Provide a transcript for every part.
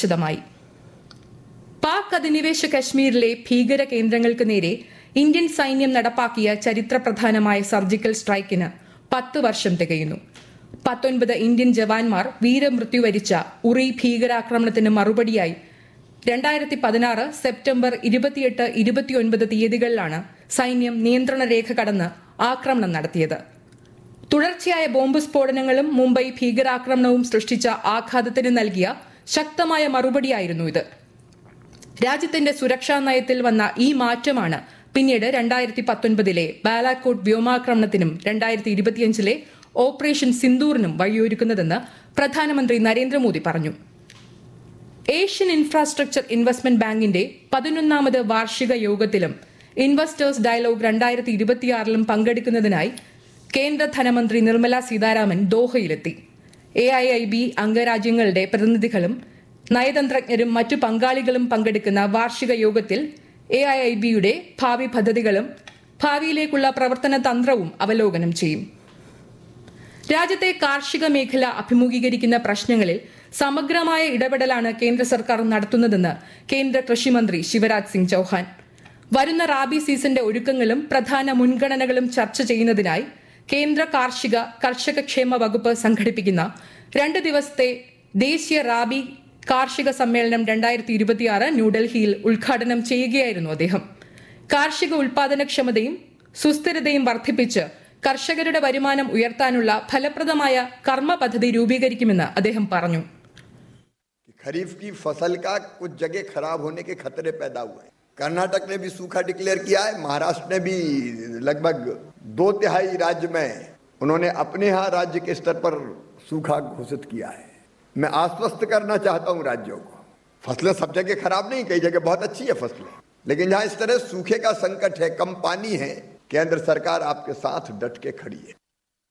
വിശദമായി പാക് അധിനിവേശ കശ്മീരിലെ ഭീകര കേന്ദ്രങ്ങൾക്ക് നേരെ ഇന്ത്യൻ സൈന്യം നടപ്പാക്കിയ ചരിത്രപ്രധാനമായ സർജിക്കൽ സ്ട്രൈക്കിന് പത്ത് വർഷം തികയുന്നു പത്തൊൻപത് ഇന്ത്യൻ ജവാന്മാർ വീരമൃത്യു വരിച്ച ഉറി ഭീകരാക്രമണത്തിന് മറുപടിയായി രണ്ടായിരത്തി പതിനാറ് സെപ്റ്റംബർ ഇരുപത്തിയെട്ട് ഇരുപത്തിയൊൻപത് തീയതികളിലാണ് സൈന്യം നിയന്ത്രണ രേഖ കടന്ന് ആക്രമണം നടത്തിയത് തുടർച്ചയായ ബോംബ് സ്ഫോടനങ്ങളും മുംബൈ ഭീകരാക്രമണവും സൃഷ്ടിച്ച ആഘാതത്തിന് നൽകിയ ശക്തമായ മറുപടിയായിരുന്നു ഇത് രാജ്യത്തിന്റെ സുരക്ഷാ നയത്തിൽ വന്ന ഈ മാറ്റമാണ് പിന്നീട് രണ്ടായിരത്തി പത്തൊൻപതിലെ ബാലാക്കോട്ട് വ്യോമാക്രമണത്തിനും രണ്ടായിരത്തി ഇരുപത്തിയഞ്ചിലെ ഓപ്പറേഷൻ സിന്ദൂറിനും വഴിയൊരുക്കുന്നതെന്ന് പ്രധാനമന്ത്രി നരേന്ദ്രമോദി പറഞ്ഞു ഏഷ്യൻ ഇൻഫ്രാസ്ട്രക്ചർ ഇൻവെസ്റ്റ്മെന്റ് ബാങ്കിന്റെ പതിനൊന്നാമത് വാർഷിക യോഗത്തിലും ഇൻവെസ്റ്റേഴ്സ് ഡയലോഗ് രണ്ടായിരത്തി ഇരുപത്തിയാറിലും പങ്കെടുക്കുന്നതിനായി കേന്ദ്ര ധനമന്ത്രി നിർമ്മല സീതാരാമൻ ദോഹയിലെത്തി എ ഐ ഐ ബി അംഗരാജ്യങ്ങളുടെ പ്രതിനിധികളും നയതന്ത്രജ്ഞരും മറ്റു പങ്കാളികളും പങ്കെടുക്കുന്ന വാർഷിക യോഗത്തിൽ എ ഐ ഐ ബിയുടെ ഭാവി പദ്ധതികളും ഭാവിയിലേക്കുള്ള പ്രവർത്തന തന്ത്രവും അവലോകനം ചെയ്യും രാജ്യത്തെ കാർഷിക മേഖല അഭിമുഖീകരിക്കുന്ന പ്രശ്നങ്ങളിൽ സമഗ്രമായ ഇടപെടലാണ് കേന്ദ്ര സർക്കാർ നടത്തുന്നതെന്ന് കേന്ദ്ര കൃഷിമന്ത്രി ശിവരാജ് സിംഗ് ചൌഹാൻ വരുന്ന റാബി സീസന്റെ ഒരുക്കങ്ങളും പ്രധാന മുൻഗണനകളും ചർച്ച ചെയ്യുന്നതിനായി കേന്ദ്ര കാർഷിക കർഷക ക്ഷേമ വകുപ്പ് സംഘടിപ്പിക്കുന്ന രണ്ട് ദിവസത്തെ ദേശീയ റാബി കാർഷിക സമ്മേളനം രണ്ടായിരത്തി ഇരുപത്തിയാറ് ന്യൂഡൽഹിയിൽ ഉദ്ഘാടനം ചെയ്യുകയായിരുന്നു അദ്ദേഹം കാർഷിക ഉൽപാദനക്ഷമതയും സുസ്ഥിരതയും വർദ്ധിപ്പിച്ച് കർഷകരുടെ വരുമാനം ഉയർത്താനുള്ള ഫലപ്രദമായ കർമ്മ പദ്ധതി രൂപീകരിക്കുമെന്ന് അദ്ദേഹം പറഞ്ഞു कि खरीफ की फसल का कुछ जगह खराब होने के खतरे पैदा हुए हैं कर्नाटक ने भी सूखा डिक्लेयर किया है महाराष्ट्र ने भी लगभग दो तिहाई राज्य में उन्होंने अपने यहाँ राज्य के स्तर पर सूखा घोषित किया है मैं आश्वस्त करना चाहता हूँ राज्यों को फसलें सब जगह खराब नहीं कई जगह बहुत अच्छी है फसलें लेकिन जहाँ इस तरह सूखे का संकट है कम पानी है केंद्र सरकार आपके साथ डट के खड़ी है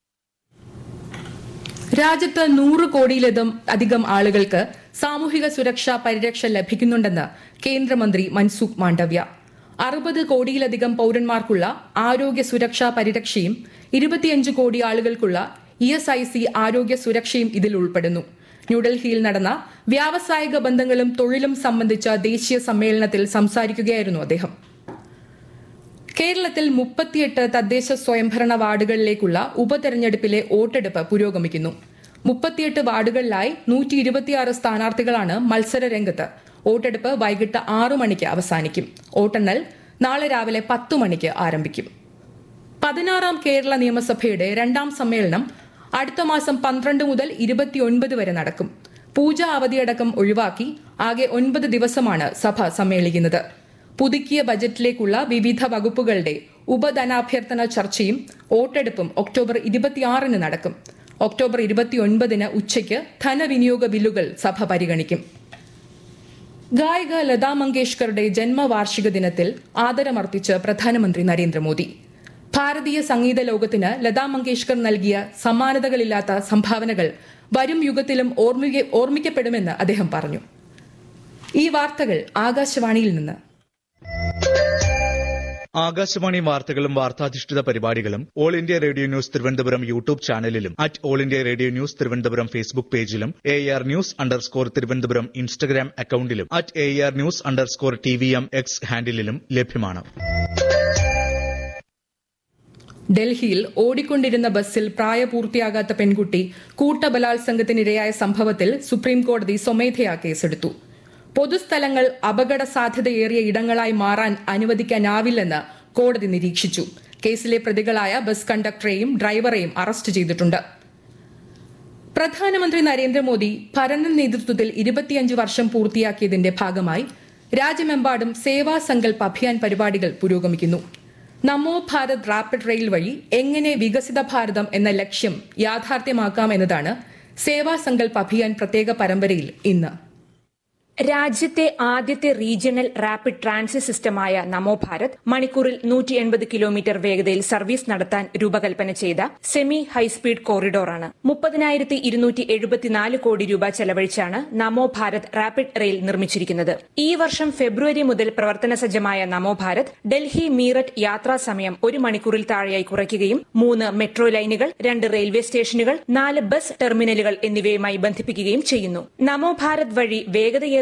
രാജ്യത്ത് നൂറ് കോടിയിലധികം അധികം ആളുകൾക്ക് സാമൂഹിക സുരക്ഷാ പരിരക്ഷ ലഭിക്കുന്നുണ്ടെന്ന് കേന്ദ്രമന്ത്രി മൻസുഖ് മാണ്ഡവ്യ അറുപത് കോടിയിലധികം പൌരന്മാർക്കുള്ള ആരോഗ്യ സുരക്ഷാ പരിരക്ഷയും ഇരുപത്തിയഞ്ച് കോടി ആളുകൾക്കുള്ള ഇ എസ് ഐ സി ആരോഗ്യ സുരക്ഷയും ഇതിൽ ഉൾപ്പെടുന്നു ന്യൂഡൽഹിയിൽ നടന്ന വ്യാവസായിക ബന്ധങ്ങളും തൊഴിലും സംബന്ധിച്ച ദേശീയ സമ്മേളനത്തിൽ സംസാരിക്കുകയായിരുന്നു അദ്ദേഹം കേരളത്തിൽ മുപ്പത്തിയെട്ട് തദ്ദേശ സ്വയംഭരണ വാർഡുകളിലേക്കുള്ള ഉപതെരഞ്ഞെടുപ്പിലെ വോട്ടെടുപ്പ് പുരോഗമിക്കുന്നു മുപ്പത്തിയെട്ട് വാർഡുകളിലായി നൂറ്റി ഇരുപത്തിയാറ് സ്ഥാനാർത്ഥികളാണ് മത്സര രംഗത്ത് വോട്ടെടുപ്പ് വൈകിട്ട് ആറു മണിക്ക് അവസാനിക്കും വോട്ടെണ്ണൽ നാളെ രാവിലെ പത്തു മണിക്ക് ആരംഭിക്കും പതിനാറാം കേരള നിയമസഭയുടെ രണ്ടാം സമ്മേളനം അടുത്ത മാസം പന്ത്രണ്ട് മുതൽ ഇരുപത്തിയൊൻപത് വരെ നടക്കും പൂജ അവധിയടക്കം ഒഴിവാക്കി ആകെ ഒൻപത് ദിവസമാണ് സഭ സമ്മേളിക്കുന്നത് പുതുക്കിയ ബജറ്റിലേക്കുള്ള വിവിധ വകുപ്പുകളുടെ ഉപധനാഭ്യർത്ഥന ചർച്ചയും വോട്ടെടുപ്പും ഒക്ടോബർ ഇരുപത്തിയാറിന് നടക്കും ഒക്ടോബർ ഇരുപത്തിയൊൻപതിന് ഉച്ചയ്ക്ക് ധനവിനിയോഗ ബില്ലുകൾ സഭ പരിഗണിക്കും ഗായിക ലതാ മങ്കേഷ്കറുടെ ജന്മവാർഷിക ദിനത്തിൽ ആദരമർപ്പിച്ച് പ്രധാനമന്ത്രി നരേന്ദ്രമോദി ഭാരതീയ സംഗീത ലോകത്തിന് ലതാ മങ്കേഷ്കർ നൽകിയ സമാനതകളില്ലാത്ത സംഭാവനകൾ വരും യുഗത്തിലും ഓർമ്മിക്ക- ഓർമ്മിക്കപ്പെടുമെന്ന് അദ്ദേഹം പറഞ്ഞു ഈ വാർത്തകൾ ആകാശവാണിയിൽ നിന്ന് ആകാശവാണി വാർത്തകളും വാർത്താധിഷ്ഠിത പരിപാടികളും All India Radio News Thiruvananthapuram YouTube ചാനലിലും at All India Radio News Thiruvananthapuram Facebook പേജിലും A R news underscore Thiruvananthapuram Instagram അക്കൌണ്ടിലും at A R news underscore T V M X ഹാൻഡിലും ലഭ്യമാണ് ഡൽഹിയിൽ ഓടിക്കൊണ്ടിരുന്ന ബസ്സിൽ പ്രായപൂർത്തിയാകാത്ത പെൺകുട്ടി കൂട്ടബലാത്സംഗത്തിനിരയായ സംഭവത്തിൽ സുപ്രീംകോടതി സ്വമേധയാ കേസെടുത്തു പൊതുസ്ഥലങ്ങൾ അപകട സാധ്യതയേറിയ ഇടങ്ങളായി മാറാൻ അനുവദിക്കാനാവില്ലെന്ന് കോടതി നിരീക്ഷിച്ചു കേസിലെ പ്രതികളായ ബസ് കണ്ടക്ടറെയും ഡ്രൈവറെയും അറസ്റ്റ് ചെയ്തിട്ടുണ്ട് പ്രധാനമന്ത്രി നരേന്ദ്രമോദി ഭരണ നേതൃത്വത്തിൽ ഇരുപത്തിയഞ്ച് വർഷം പൂർത്തിയാക്കിയതിന്റെ ഭാഗമായി രാജ്യമെമ്പാടും സേവാ സങ്കൽപ് അഭിയാൻ പരിപാടികൾ പുരോഗമിക്കുന്നു നമോ ഭാരത് റാപ്പിഡ് റെയിൽ വഴി എങ്ങനെ വികസിത ഭാരതം എന്ന ലക്ഷ്യം യാഥാർത്ഥ്യമാക്കാം എന്നതാണ് സേവാ സങ്കൽപ് അഭിയാൻ പ്രത്യേക പരമ്പരയിൽ ഇന്ന് രാജ്യത്തെ ആദ്യത്തെ റീജിയണൽ റാപ്പിഡ് ട്രാൻസിറ്റ് സിസ്റ്റമായ നമോ ഭാരത് മണിക്കൂറിൽ നൂറ്റി എൺപത് കിലോമീറ്റർ വേഗതയിൽ സർവീസ് നടത്താൻ രൂപകൽപ്പന ചെയ്ത സെമി ഹൈസ്പീഡ് കോറിഡോറാണ് മുപ്പതിനായിരത്തി ഇരുന്നൂറ്റി എഴുപത്തിനാല് കോടി രൂപ ചെലവഴിച്ചാണ് നമോ ഭാരത് റാപ്പിഡ് റെയിൽ നിർമ്മിച്ചിരിക്കുന്നത് ഈ വർഷം ഫെബ്രുവരി മുതൽ പ്രവർത്തന സജ്ജമായ നമോ ഭാരത് ഡൽഹി മീററ്റ് യാത്രാ സമയം ഒരു മണിക്കൂറിൽ താഴെയായി കുറയ്ക്കുകയും മൂന്ന് മെട്രോ ലൈനുകൾ രണ്ട് റെയിൽവേ സ്റ്റേഷനുകൾ നാല് ബസ് ടെർമിനലുകൾ എന്നിവയുമായി ബന്ധിപ്പിക്കുകയും ചെയ്യുന്നു നമോ ഭാരത് വഴി വേഗതയേറിയ